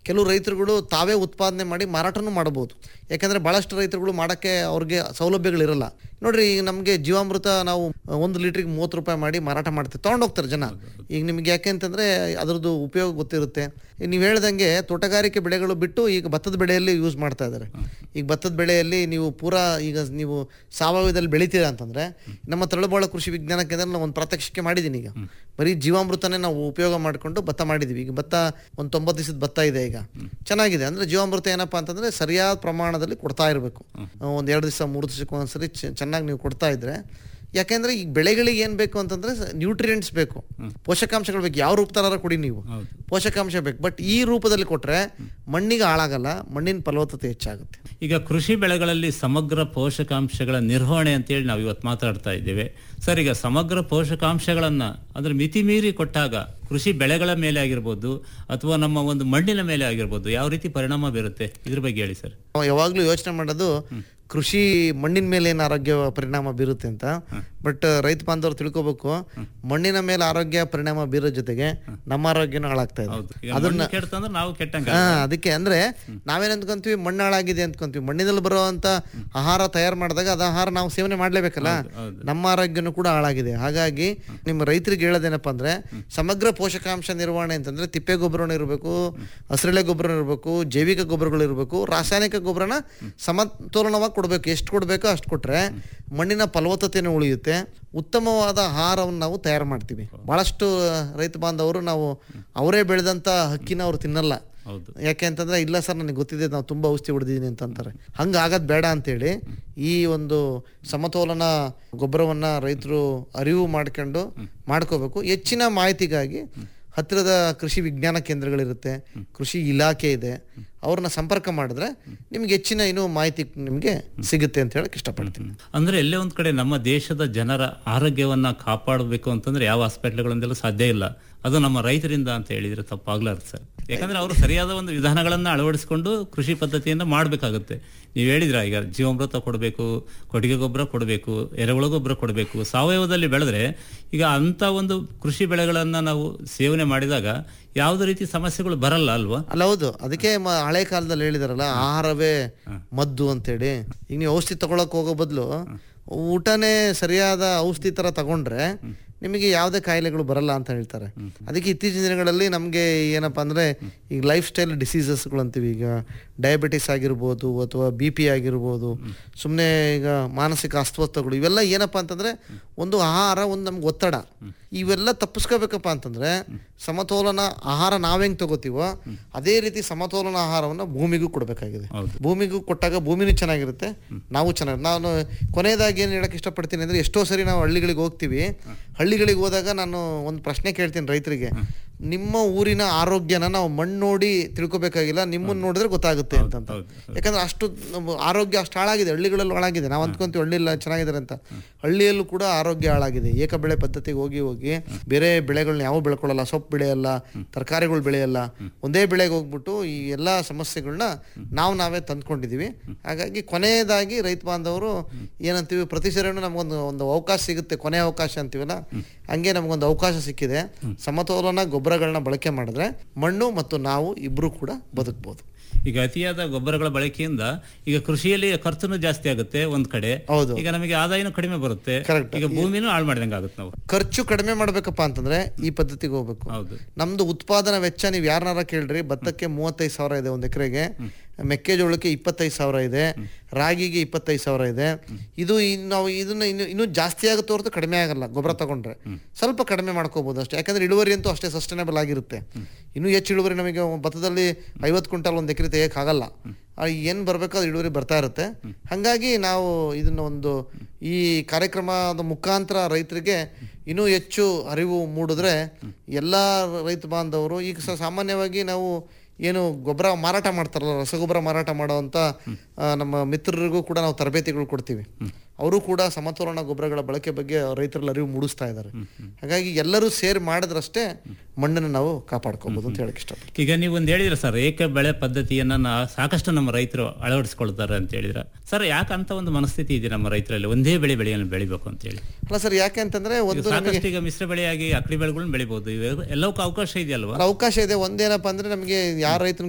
ಕೆಲವು ರೈತರುಗಳು ತಾವೇ ಉತ್ಪಾದನೆ ಮಾಡಿ ಮಾರಾಟನೂ ಮಾಡಬಹುದು ಯಾಕಂದ್ರೆ ಬಹಳಷ್ಟು ರೈತರುಗಳು ಮಾಡೋಕ್ಕೆ ಅವ್ರಿಗೆ ಸೌಲಭ್ಯಗಳಿರಲ್ಲ ನೋಡ್ರಿ ಈಗ ನಮಗೆ ಜೀವಾಮೃತ ನಾವು ಒಂದು ಲೀಟ್ರಿಗೆ ಮೂವತ್ತು ರೂಪಾಯಿ ಮಾಡಿ ಮಾರಾಟ ಮಾಡ್ತೀವಿ ತೊಗೊಂಡೋಗ್ತಾರೆ ಜನ ಈಗ ನಿಮ್ಗೆ ಯಾಕೆ ಅಂತಂದ್ರೆ ಅದ್ರದ್ದು ಉಪಯೋಗ ಗೊತ್ತಿರುತ್ತೆ ನೀವು ಹೇಳ್ದಂಗೆ ತೋಟಗಾರಿಕೆ ಬೆಳೆಗಳು ಬಿಟ್ಟು ಈಗ ಭತ್ತದ ಬೆಳೆಯಲ್ಲಿ ಯೂಸ್ ಮಾಡ್ತಾ ಇದ್ದಾರೆ ಈಗ ಭತ್ತದ ಬೆಳೆಯಲ್ಲಿ ನೀವು ಪೂರಾ ಈಗ ನೀವು ಸಾವಯವದಲ್ಲಿ ಬೆಳಿತೀರಾ ಅಂತಂದ್ರೆ ನಮ್ಮ ತಳಬಾಳ ಕೃಷಿ ವಿಜ್ಞಾನ ಕೇಂದ್ರ ನಾವು ಒಂದು ಪ್ರಾತ್ಯಕ್ಷಿಕೆ ಮಾಡಿದ್ದೀನಿ ಈಗ ಬರೀ ಜೀವಾಮೃತನೇ ನಾವು ಉಪಯೋಗ ಮಾಡಿಕೊಂಡು ಭತ್ತ ಮಾಡಿದ್ದೀವಿ ಈಗ ಭತ್ತ ಒಂದು ತೊಂಬತ್ತು ದಿವಸದ ಭತ್ತ ಇದೆ ಈಗ ಚೆನ್ನಾಗಿದೆ ಅಂದ್ರೆ ಜೀವಾಮೃತ ಏನಪ್ಪಾ ಅಂತಂದ್ರೆ ಸರಿಯಾದ ಪ್ರಮಾಣದಲ್ಲಿ ಕೊಡ್ತಾ ಇರಬೇಕು ಒಂದು ಎರಡು ದಿವಸ ಮೂರು ದಿವಸಕ್ಕೆ ಒಂದ್ಸರಿ ಚೆ- ಚೆನ್ನಾಗಿ ನೀವು ಕೊಡ್ತಾ ಇದ್ರೆ ಯಾಕೆಂದ್ರೆ ಈ ಬೆಳೆಗಳಿಗೆ ಏನ್ ಬೇಕು ಅಂತಂದ್ರೆ ನ್ಯೂಟ್ರಿಯೆಂಟ್ಸ್ ಬೇಕು ಪೋಷಕಾಂಶಗಳು ಬೇಕು ಯಾವ ರೂಪದಾರ ಕೊಡಿ ನೀವು ಹೌದು ಪೋಷಕಾಂಶ ಬೇಕು ಬಟ್ ಈ ರೂಪದಲ್ಲಿ ಕೊಟ್ರೆ ಮಣ್ಣಿಗೆ ಹಾಳಾಗಲ್ಲ ಮಣ್ಣಿನ ಫಲವತ್ತತೆ ಹೆಚ್ಚಾಗುತ್ತೆ ಈಗ ಕೃಷಿ ಬೆಳೆಗಳಲ್ಲಿ ಸಮಗ್ರ ಪೋಷಕಾಂಶಗಳ ನಿರ್ವಹಣೆ ಅಂತೇಳಿ ನಾವು ಇವತ್ತು ಮಾತಾಡ್ತಾ ಇದ್ದೇವೆ ಸರ್ ಈಗ ಸಮಗ್ರ ಪೋಷಕಾಂಶಗಳನ್ನ ಅಂದ್ರೆ ಮಿತಿ ಮೀರಿ ಕೊಟ್ಟಾಗ ಕೃಷಿ ಬೆಳೆಗಳ ಮೇಲೆ ಆಗಿರ್ಬೋದು ಅಥವಾ ನಮ್ಮ ಒಂದು ಮಣ್ಣಿನ ಮೇಲೆ ಆಗಿರ್ಬೋದು ಯಾವ ರೀತಿ ಪರಿಣಾಮ ಬೀರುತ್ತೆ ಇದ್ರ ಬಗ್ಗೆ ಹೇಳಿ ಸರ್ ನಾವು ಯಾವಾಗಲೂ ಯೋಚನೆ ಮಾಡೋದು ಕೃಷಿ ಮಣ್ಣಿನ ಮೇಲೆ ಏನು ಆರೋಗ್ಯ ಪರಿಣಾಮ ಬೀರುತ್ತೆ ಅಂತ ಬಟ್ ರೈತ ಬಾಂಧವರು ತಿಳ್ಕೊಬೇಕು ಮಣ್ಣಿನ ಮೇಲೆ ಆರೋಗ್ಯ ಪರಿಣಾಮ ಬೀರೋ ಜೊತೆಗೆ ನಮ್ಮ ಆರೋಗ್ಯನೂ ಹಾಳಾಗ್ತಾ ಇದೆ ಹೌದು ಈಗ ಮಣ್ಣು ಕೆಡ್ತಂದ್ರೆ ನಾವು ಕೆಟ್ಟಂಗ ಹಾ ಅದಕ್ಕೆ ಅಂದ್ರೆ ನಾವೇನ್ ಅಂದ್ಕೊಂತೀವಿ ಮಣ್ಣು ಹಾಳಾಗಿದೆ ಅಂದ್ಕೊಂತೀವಿ ಮಣ್ಣಿನಲ್ಲಿ ಬರುವಂತ ಆಹಾರ ತಯಾರು ಮಾಡಿದಾಗ ಅದು ಆಹಾರ ನಾವು ಸೇವನೆ ಮಾಡ್ಲೇಬೇಕಲ್ಲ ಹೌದು. ನಮ್ಮ ಆರೋಗ್ಯನೂ ಕೂಡ ಹಾಳಾಗಿದೆ ಹಾಗಾಗಿ ನಿಮ್ಮ ರೈತರಿಗೆ ಹೇಳೋದೇನಪ್ಪ ಅಂದ್ರೆ ಸಮಗ್ರ ಪೋಷಕಾಂಶ ನಿರ್ವಹಣೆ ಅಂತಂದ್ರೆ ತಿಪ್ಪೆ ಗೊಬ್ಬರನೂ ಇರಬೇಕು ಹಸಿರೆಳೆ ಗೊಬ್ಬರ ಇರಬೇಕು ಜೈವಿಕ ಗೊಬ್ಬರಗಳು ಇರಬೇಕು ರಾಸಾಯನಿಕ ಗೊಬ್ಬರನ ಸಮತೋಲನವಾಗಿ ಕೊಡಬೇಕು ಎಷ್ಟು ಕೊಡಬೇಕೋ ಅಷ್ಟು ಕೊಟ್ರೆ ಮಣ್ಣಿನ ಫಲವತ್ತತೆನೂ ಉಳಿಯುತ್ತೆ ಉತ್ತಮವಾದ ಆಹಾರವನ್ನು ನಾವು ತಯಾರು ಮಾಡ್ತೀವಿ ಬಹಳಷ್ಟು ರೈತ ಬಾಂಧವರು ನಾವು ಅವರೇ ಬೆಳೆದಂತ ಹಕ್ಕಿನ ಅವ್ರು ತಿನ್ನಲ್ಲ ಹೌದು ಯಾಕೆ ಅಂತಂದ್ರೆ ಇಲ್ಲ ಸರ್ ನನಗೆ ಗೊತ್ತಿದೆ ನಾವು ತುಂಬ ಔಷಧಿ ಹೊಡೆದಿದ್ದೀನಿ ಅಂತ ಅಂತಾರೆ ಹಂಗೆ ಆಗೋದು ಬೇಡ ಅಂತೇಳಿ ಈ ಒಂದು ಸಮತೋಲನ ಗೊಬ್ಬರವನ್ನ ರೈತರು ಅರಿವು ಮಾಡ್ಕೊಂಡು ಮಾಡ್ಕೋಬೇಕು ಹೆಚ್ಚಿನ ಮಾಹಿತಿಗಾಗಿ ಹತ್ತಿರದ ಕೃಷಿ ವಿಜ್ಞಾನ ಕೇಂದ್ರಗಳಿರುತ್ತೆ ಕೃಷಿ ಇಲಾಖೆ ಇದೆ ಅವ್ರನ್ನ ಸಂಪರ್ಕ ಮಾಡಿದ್ರೆ ನಿಮ್ಗೆ ಹೆಚ್ಚಿನ ಇನ್ನೂ ಮಾಹಿತಿ ನಿಮಗೆ ಸಿಗುತ್ತೆ ಅಂತ ಹೇಳಕ್ ಇಷ್ಟಪಡ್ತೀನಿ ಅಂದ್ರೆ ಎಲ್ಲೇ ಒಂದ್ ಕಡೆ ನಮ್ಮ ದೇಶದ ಜನರ ಆರೋಗ್ಯವನ್ನ ಕಾಪಾಡಬೇಕು ಅಂತಂದ್ರೆ ಯಾವ ಹಾಸ್ಪಿಟ್ಲ್ಗಳಿಂದಲೂ ಸಾಧ್ಯ ಇಲ್ಲ ಅದು ನಮ್ಮ ರೈತರಿಂದ ಅಂತ ಹೇಳಿದ್ರೆ ತಪ್ಪಾಗ್ಲಾರ್ದು ಸರ್ ಯಾಕಂದ್ರೆ ಅವರು ಸರಿಯಾದ ಒಂದು ವಿಧಾನಗಳನ್ನ ಅಳವಡಿಸಿಕೊಂಡು ಕೃಷಿ ಪದ್ಧತಿಯನ್ನ ಮಾಡಬೇಕಾಗುತ್ತೆ ನೀವು ಹೇಳಿದ್ರ ಈಗ ಜೀವಾಮೃತ ಕೊಡಬೇಕು ಕೊಟ್ಟಿಗೆ ಗೊಬ್ಬರ ಕೊಡಬೇಕು ಎರೆಹುಳ ಗೊಬ್ಬರ ಕೊಡಬೇಕು ಸಾವಯವದಲ್ಲಿ ಬೆಳೆದ್ರೆ ಈಗ ಅಂತ ಒಂದು ಕೃಷಿ ಬೆಳೆಗಳನ್ನ ನಾವು ಸೇವನೆ ಮಾಡಿದಾಗ ಯಾವುದೇ ರೀತಿ ಸಮಸ್ಯೆಗಳು ಬರಲ್ಲ ಅಲ್ವಾ ಅಲ್ಲ ಹೌದು ಅದಕ್ಕೆ ಮ- ಹಳೆ ಕಾಲದಲ್ಲಿ ಹೇಳಿದಾರಲ್ಲ ಆಹಾರವೇ ಮದ್ದು ಅಂತೇಳಿ ಈಗ ನೀವು ಔಷಧಿ ತಗೊಳಕ್ ಹೋಗೋ ಬದಲು ಊಟನೇ ಸರಿಯಾದ ಔಷಧಿ ತರ ತಗೊಂಡ್ರೆ ನಿಮಗೆ ಯಾವುದೇ ಕಾಯಿಲೆಗಳು ಬರಲ್ಲ ಅಂತ ಹೇಳ್ತಾರೆ ಅದಕ್ಕೆ ಇತ್ತೀಚಿನ ದಿನಗಳಲ್ಲಿ ನಮಗೆ ಏನಪ್ಪಾ ಅಂದ್ರೆ ಈಗ ಲೈಫ್ ಸ್ಟೈಲ್ ಡಿಸೀಸಸ್ಗಳು ಅಂತೀವಿ ಈಗ ಡಯಾಬಿಟಿಸ್ ಆಗಿರ್ಬೋದು ಅಥವಾ ಬಿ ಪಿ ಆಗಿರ್ಬೋದು ಸುಮ್ಮನೆ ಈಗ ಮಾನಸಿಕ ಅಸ್ವಸ್ಥಗಳು ಇವೆಲ್ಲ ಏನಪ್ಪಾ ಅಂತಂದ್ರೆ ಒಂದು ಆಹಾರ ಒಂದು ನಮ್ಗೆ ಒತ್ತಡ ಇವೆಲ್ಲ ತಪ್ಪಿಸ್ಕೋಬೇಕಪ್ಪ ಅಂತಂದ್ರೆ ಸಮತೋಲನ ಆಹಾರ ನಾವೆಂಗ್ ತಗೋತೀವೋ ಅದೇ ರೀತಿ ಸಮತೋಲನ ಆಹಾರವನ್ನು ಭೂಮಿಗೂ ಕೊಡಬೇಕಾಗಿದೆ ಹೌದು. ಭೂಮಿಗೂ ಕೊಟ್ಟಾಗ ಭೂಮಿನೂ ಚೆನ್ನಾಗಿರುತ್ತೆ ನಾವು ಚೆನ್ನಾಗಿ ನಾನು ಕೊನೆಯದಾಗಿ ಏನು ಹೇಳಕ್ ಇಷ್ಟಪಡ್ತೀನಿ ಅಂದ್ರೆ ಎಷ್ಟೋ ಸರಿ ನಾವು ಹಳ್ಳಿಗಳಿಗೆ ಹೋಗ್ತೀವಿ ಹಳ್ಳಿಗಳಿಗೆ ಹೋದಾಗ ನಾನು ಒಂದು ಪ್ರಶ್ನೆ ಕೇಳ್ತೀನಿ ರೈತರಿಗೆ ನಿಮ್ಮ ಊರಿನ ಆರೋಗ್ಯನ ನಾವು ಮಣ್ಣು ನೋಡಿ ತಿಳ್ಕೊಬೇಕಾಗಿಲ್ಲ ನಿಮ್ಮನ್ನ ನೋಡಿದ್ರೆ ಗೊತ್ತಾಗುತ್ತೆ ಅಂತಂತ ಹೌದು, ಯಾಕಂದ್ರೆ ಅಷ್ಟು ನಮ್ಮ ಆರೋಗ್ಯ ಅಷ್ಟು ಹಾಳಾಗಿದೆ ಹಳ್ಳಿಗಳಲ್ಲಿ ಹಾಳಾಗಿದೆ ನಾವು ಅಂದ್ಕೊಂತೀವಿ ಹಳ್ಳಿಲ್ಲ ಚೆನ್ನಾಗಿದ್ದಾರೆ ಅಂತ ಹಳ್ಳಿಯಲ್ಲೂ ಕೂಡ ಆರೋಗ್ಯ ಹಾಳಾಗಿದೆ ಏಕ ಬೆಳೆ ಪದ್ಧತಿಗೆ ಹೋಗಿ ಹೋಗಿ ಬೇರೆ ಬೆಳೆಗಳನ್ನ ಯಾವ ಬೆಳ್ಕೊಳ್ಳಲ್ಲ ಸೊಪ್ಪು ಬೆಳೆಯಲ್ಲ ತರಕಾರಿಗಳು ಬೆಳೆಯಲ್ಲ ಒಂದೇ ಬೆಳೆಗೆ ಹೋಗ್ಬಿಟ್ಟು ಈ ಎಲ್ಲ ಸಮಸ್ಯೆಗಳನ್ನ ನಾವು ನಾವೇ ತಂದ್ಕೊಂಡಿದೀವಿ ಹಾಗಾಗಿ ಕೊನೆಯದಾಗಿ ರೈತ ಬಾಂಧವರು ಏನಂತೀವಿ ಪ್ರತಿ ಸರಿನೂ ನಮಗೊಂದು ಒಂದು ಅವಕಾಶ ಸಿಗುತ್ತೆ ಕೊನೆ ಅವಕಾಶ ಅಂತೀವಲ್ಲ ಹಂಗೆ ನಮಗೊಂದು ಅವಕಾಶ ಸಿಕ್ಕಿದೆ ಸಮತೋಲನ ಗೊಬ್ಬರಗಳನ್ನ ಬಳಕೆ ಮಾಡಿದ್ರೆ ಮಣ್ಣು ಮತ್ತು ನಾವು ಇಬ್ರು ಕೂಡ ಬದುಕ್ಬೋದು ಈಗ ಅತಿಯಾದ ಗೊಬ್ಬರಗಳ ಬಳಕೆಯಿಂದ ಈಗ ಕೃಷಿಯಲ್ಲಿ ಖರ್ಚುನು ಜಾಸ್ತಿ ಆಗುತ್ತೆ ಒಂದ್ ಕಡೆ ಹೌದು ಈಗ ನಮಗೆ ಆದಾಯನೂ ಕಡಿಮೆ ಬರುತ್ತೆ Correct. ಈಗ ಭೂಮಿನೂ ಹಾಳು ಮಾಡಿದಂಗೆ ಆಗುತ್ತೆ ನಾವು ಖರ್ಚು ಕಡಿಮೆ ಮಾಡ್ಬೇಕಪ್ಪ ಅಂತಂದ್ರೆ ಈ ಪದ್ಧತಿಗೆ ಹೋಗ್ಬೇಕು ಹೌದು ನಮ್ದು ಉತ್ಪಾದನಾ ವೆಚ್ಚ ನೀವು ಯಾರನ್ನಾರ ಕೇಳ್ರಿ ಭತ್ತಕ್ಕೆ ಮೂವತ್ತೈದು ಸಾವಿರ ಇದೆ ಒಂದು ಎಕರೆಗೆ ಮೆಕ್ಕೆಜೋಳಕ್ಕೆ ಇಪ್ಪತ್ತೈದು ಸಾವಿರ ಇದೆ ರಾಗಿಗೆ ಇಪ್ಪತ್ತೈದು ಸಾವಿರ ಇದೆ ಇದು ಇನ್- ನಾವು ಇದನ್ನ ಇನ್ನು ಇನ್ನೂ ಜಾಸ್ತಿ ಆಗುತ್ತೆ ಹೊರತು ಕಡಿಮೆ ಆಗಲ್ಲ ಗೊಬ್ಬರ ತಗೊಂಡ್ರೆ ಸ್ವಲ್ಪ ಕಡಿಮೆ ಮಾಡ್ಕೋಬಹುದು ಅಷ್ಟೇ ಯಾಕಂದ್ರೆ ಇಳುವರಿ ಅಂತೂ ಅಷ್ಟೇ ಸಸ್ಟೈನಬಲ್ ಆಗಿರುತ್ತೆ ಇನ್ನೂ ಹೆಚ್ಚು ಇಳುವರಿ ನಮಗೆ ಭತ್ತದಲ್ಲಿ ಐವತ್ತು ಕ್ವಿಂಟಲ್ ಒಂದು ಎಕರೆ ತೆಗಿಯೋಕ್ಕಾಗಲ್ಲ ಏನು ಬರಬೇಕು ಅದು ಇಳುವರಿ ಬರ್ತಾ ಇರುತ್ತೆ ಹಾಗಾಗಿ ನಾವು ಇದನ್ನ ಒಂದು ಈ ಕಾರ್ಯಕ್ರಮದ ಮುಖಾಂತರ ರೈತರಿಗೆ ಇನ್ನೂ ಹೆಚ್ಚು ಅರಿವು ಮೂಡಿದ್ರೆ ಎಲ್ಲ ರೈತ ಬಾಂಧವರು ಈಗ ಸ ಸಾಮಾನ್ಯವಾಗಿ ನಾವು ಏನು ಗೊಬ್ಬರ ಮಾರಾಟ ಮಾಡ್ತಾರಲ್ಲ ರಸಗೊಬ್ಬರ ಮಾರಾಟ ಮಾಡೋವಂಥ ಆ, ನಮ್ಮ ಮಿತ್ರರಿಗೂ ಕೂಡ ನಾವು ತರಬೇತಿಗಳು ಕೊಡ್ತೀವಿ ಅವರು ಕೂಡ ಸಮತೋಲನ ಗೊಬ್ಬರಗಳ ಬಳಕೆ ಬಗ್ಗೆ ರೈತರಲ್ಲಿ ಅರಿವು ಮೂಡಿಸ್ತಾ ಇದ್ದಾರೆ ಹಾಗಾಗಿ ಎಲ್ಲರೂ ಸೇರಿ ಮಾಡಿದ್ರಷ್ಟೇ ಮಣ್ಣನ್ನು ನಾವು ಕಾಪಾಡ್ಕೋಬಹುದು ಅಂತ ಹೇಳಕ್ ಇಷ್ಟಪಡ್ತೀನಿ ಈಗ ನೀವು ಒಂದು ಹೇಳಿದ್ರೆ ಸರ್ ಏಕ ಬೆಳೆ ಪದ್ಧತಿಯನ್ನ ನಾ- ಸಾಕಷ್ಟು ನಮ್ಮ ರೈತರು ಅಳವಡಿಸ್ಕೊಳ್ತಾರೆ ಅಂತ ಹೇಳಿದ್ರ ಸರ್ ಯಾಕೆ ಅಂತ ಒಂದು ಮನಸ್ಥಿತಿ ಇದೆ ನಮ್ಮ ರೈತರಲ್ಲಿ ಒಂದೇ ಬೆಳೆ ಬೆಳೆಯನ್ನು ಬೆಳಿಬೇಕು ಅಂತ ಹೇಳಿ ಅಲ್ಲ ಸರ್ ಯಾಕೆ ಅಂತಂದ್ರೆ ಈಗ ಒಂದು ನಮಗೆ ಸಾಕಷ್ಟು ಈಗ ಮಿಶ್ರ ಬೆಳೆಯಾಗಿ ಅಕ್ಕಡಿ ಬೆಳೆಗಳನ್ನ ಬೆಳಿಬಹುದು ಇವೆಲ್ಲ- ಎಲ್ಲವಕ್ಕೂ ಅವಕಾಶ ಇದೆಯಲ್ವಾ ಅವಕಾಶ ಇದೆ ಒಂದೇನಪ್ಪ ಅಂದ್ರೆ ನಮಗೆ ಯಾರ ರೈತನ